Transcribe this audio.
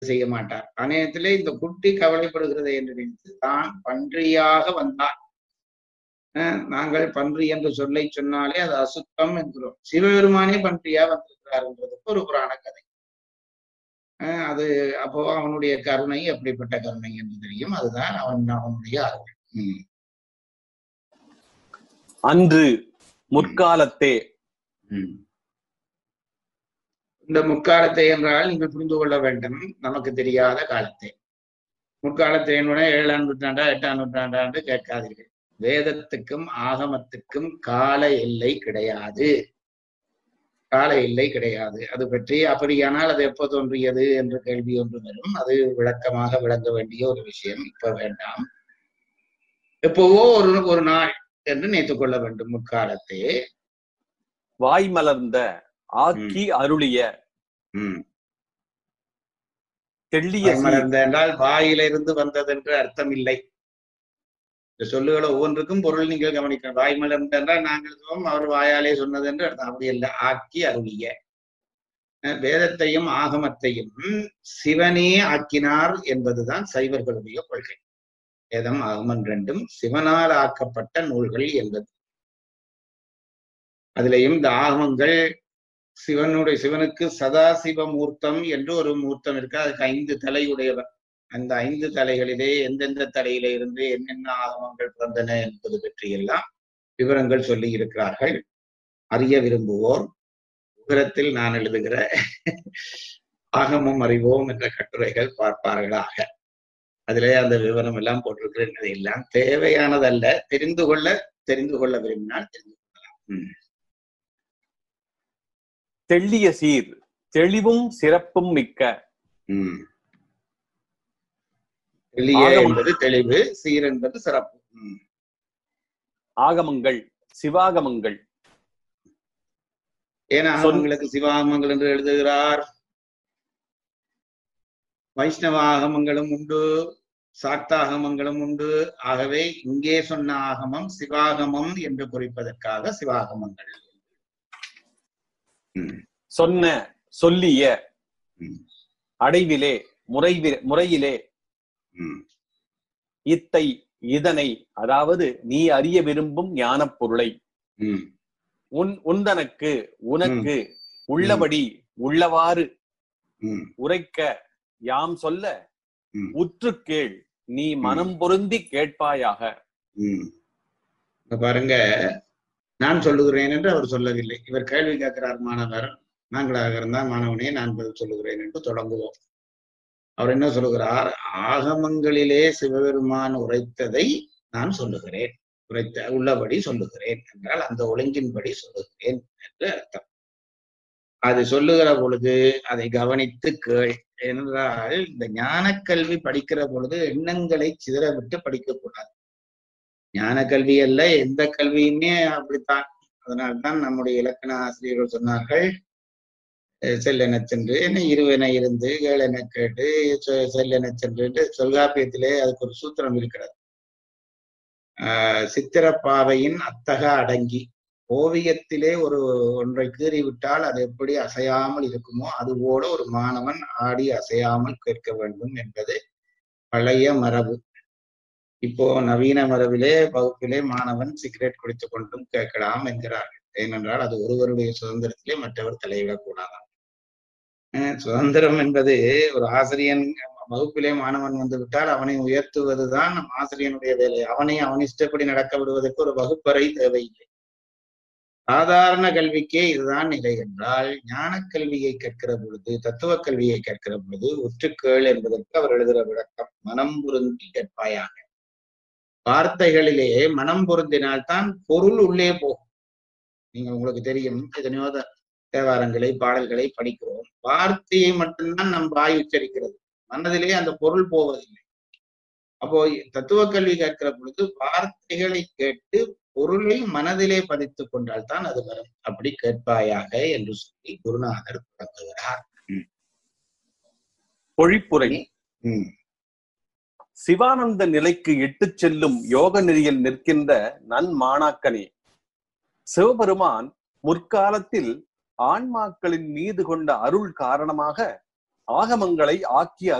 செய்ய மாட்டார் அநேகத்திலே இந்த குட்டி கவலைப்படுகிறது என்று நினைத்து தான் பன்றியாக வந்தார் அஹ் நாங்கள் பன்றி என்று சொல்லை சொன்னாலே அது அசுத்தம் என்கிறோம் சிவபெருமானே பன்றியா வந்திருக்கிறார் என்றதுக்கு ஒரு புராண கதை அஹ் அது அப்போ அவனுடைய கருணை எப்படிப்பட்ட கருணை என்று தெரியும் அதுதான் அவன் அவனுடைய அருள் உம் அன்று முற்காலத்தே உம். இந்த முற்காலத்தை என்றால் நீங்கள் புரிந்து கொள்ள வேண்டும் நமக்கு தெரியாத காலத்தை முற்காலத்தை என்னுடைய ஏழாம் நூற்றாண்டா எட்டாம் நூற்றாண்டா என்று கேட்காதீர்கள் வேதத்துக்கும் ஆகமத்துக்கும் கால எல்லை கிடையாது கால எல்லை கிடையாது அது பற்றி அப்படியானால் அது எப்போ தோன்றியது என்ற கேள்வி ஒன்று வரும் அது விளக்கமாக விளங்க வேண்டிய ஒரு விஷயம் இப்ப வேண்டாம் எப்போவோ ஒரு ஒரு நாள் என்று நினைத்துக் கொள்ள வேண்டும் முற்காலத்தே வாய் மலர்ந்த ஆக்கி அருளிய உம் தெள்ளிய சீர் மலர்ந்த என்றால் வாயிலிருந்து வந்தது என்று அர்த்தம் இல்லை இந்த சொல்லுகளை ஒவ்வொன்றுக்கும் பொருள் நீங்கள் கவனிக்கணும் வாய் மலர்ந்த என்றால் நாங்கள் சொல்வோம் அவர் வாயாலே சொன்னது என்று அர்த்தம் அப்படி இல்லை ஆக்கி அருளிய அஹ் வேதத்தையும் ஆகமத்தையும் சிவனே ஆக்கினார் என்பதுதான் சைவர்களுடைய கொள்கை வேதம் ஆகமம் ரெண்டும் சிவனால் ஆக்கப்பட்ட நூல்கள் என்பது அதிலையும் இந்த ஆகமங்கள் சிவனுடைய சிவனுக்கு சதாசிவ மூர்த்தம் என்று ஒரு மூர்த்தம் இருக்கு அதுக்கு ஐந்து தலை உடையவர் அந்த ஐந்து தலைகளிலே எந்தெந்த தலையில இருந்து என்னென்ன ஆகமங்கள் பிறந்தன என்பது பற்றியெல்லாம் விவரங்கள் சொல்லி இருக்கிறார்கள் அறிய விரும்புவோர் விவரத்தில் நான் எழுதுகிற ஆகமம் அறிவோம் என்ற கட்டுரைகள் பார்ப்பார்களாக அதிலே அந்த விவரம் எல்லாம் போட்டிருக்கிறேன் எல்லாம் தேவையானதல்ல தெரிந்து கொள்ள தெரிந்து கொள்ள விரும்பினால் தெரிந்து கொள்ளலாம் உம் தெள்ளிய சீர் தெளிவும் சிறப்பும் மிக்க உம் தெளிய ஆகமம். என்பது தெளிவு சீர் என்பது சிறப்பு உம் ஆகமங்கள் சிவாகமங்கள் ஏன் ஆகமங்களுக்கு சிவாகமங்கள் என்று எழுதுகிறார் வைஷ்ணவ ஆகமங்களும் உண்டு சாக்தாகமங்களும் உண்டு ஆகவே இங்கே சொன்ன ஆகமம் சிவாகமம் என்று குறிப்பதற்காக சிவாகமங்கள் உம் சொன்ன சொல்லிய உம் அடைவிலே முறைவி முறையிலே உம் இத்தை இதனை அதாவது நீ அறிய விரும்பும் ஞானப் பொருளை உம் உன் உந்தனக்கு உனக்கு உள்ளபடி உள்ளவாறு உம் உரைக்க யாம் சொல்ல உம் உற்று கேள் நீ மனம் பொருந்தி கேட்பாயாக உம் இப்ப பாருங்க நான் சொல்லுகிறேன் என்று அவர் சொல்லவில்லை இவர் கேள்வி கேட்கிறார் மாணவர் நாங்களாக இருந்தால் மாணவனே நான் பதில் சொல்லுகிறேன் என்று தொடங்குவோம் அவர் என்ன சொல்லுகிறார் ஆகமங்களிலே சிவபெருமான் உரைத்ததை நான் சொல்லுகிறேன் உரைத்த உள்ளபடி சொல்லுகிறேன் என்றால் அந்த ஒழுங்கின்படி சொல்லுகிறேன் என்று அர்த்தம் அது சொல்லுகிற பொழுது அதை கவனித்து கேள் என்றால் இந்த ஞானக் கல்வி படிக்கிற பொழுது எண்ணங்களை சிதற விட்டு படிக்கக்கூடாது ஞான கல்வி அல்ல எந்த கல்வியுமே அப்படித்தான் அதனால்தான் நம்முடைய இலக்கண ஆசிரியர்கள் சொன்னார்கள் அஹ் செல்லென சென்று என்ன இருவென இருந்து ஏழென கேட்டு சொ- செல்லென சென்று என்று தொல்காப்பியத்திலே அதுக்கு ஒரு சூத்திரம் இருக்கிறது ஆஹ் சித்திரப்பாவையின் அத்தக அடங்கி ஓவியத்திலே ஒரு ஒன்றை கீறிவிட்டால் அது எப்படி அசையாமல் இருக்குமோ அதுபோல ஒரு மாணவன் ஆடி அசையாமல் கேட்க வேண்டும் என்பது பழைய மரபு இப்போ நவீன மரபிலே வகுப்பிலே மாணவன் சிகரெட் குடித்துக் கொண்டும் கேட்கலாம் என்கிறார்கள் ஏனென்றால் அது ஒருவருடைய சுதந்திரத்திலே மற்றவர் தலையிடக்கூடாதாம் அஹ் சுதந்திரம் என்பது ஒரு ஆசிரியன் வகுப்பிலே மாணவன் வந்து விட்டால் அவனை உயர்த்துவதுதான் நம் ஆசிரியனுடைய வேலை அவனை அவன் இஷ்டப்படி நடக்க விடுவதற்கு ஒரு வகுப்பறை தேவையில்லை சாதாரண கல்விக்கே இதுதான் நிலை என்றால் ஞான கல்வியை கற்கிற பொழுது தத்துவ கல்வியை கற்கிற பொழுது ஒற்றுக்கேள் என்பதற்கு அவர் எழுதுகிற விளக்கம் மனம் பொருந்தி கற்பாயாக வார்த்தைகளிலே மனம் பொருந்தினால்தான் பொருள் உள்ளே போகும் நீங்க உங்களுக்கு தெரியும் எத்தனையோ த- தேவாரங்களை பாடல்களை படிக்கிறோம் வார்த்தையை மட்டும்தான் நம் வாய் உச்சரிக்கிறது மனதிலே அந்த பொருள் போவதில்லை அப்போ தத்துவ கல்வி கேட்கிற பொழுது வார்த்தைகளை கேட்டு பொருளை மனதிலே பதித்துக் கொண்டால் தான் அது வரும் அப்படி கேட்பாயாக என்று சொல்லி குருநாதர் தொடங்குகிறார் பொழிப்புரை உம் சிவானந்த நிலைக்கு இட்டுச் செல்லும் யோக நெறியில் நிற்கின்ற நன்மாணாக்கனே சிவபெருமான் முற்காலத்தில் ஆன்மாக்களின் மீது கொண்ட அருள் காரணமாக ஆகமங்களை ஆக்கி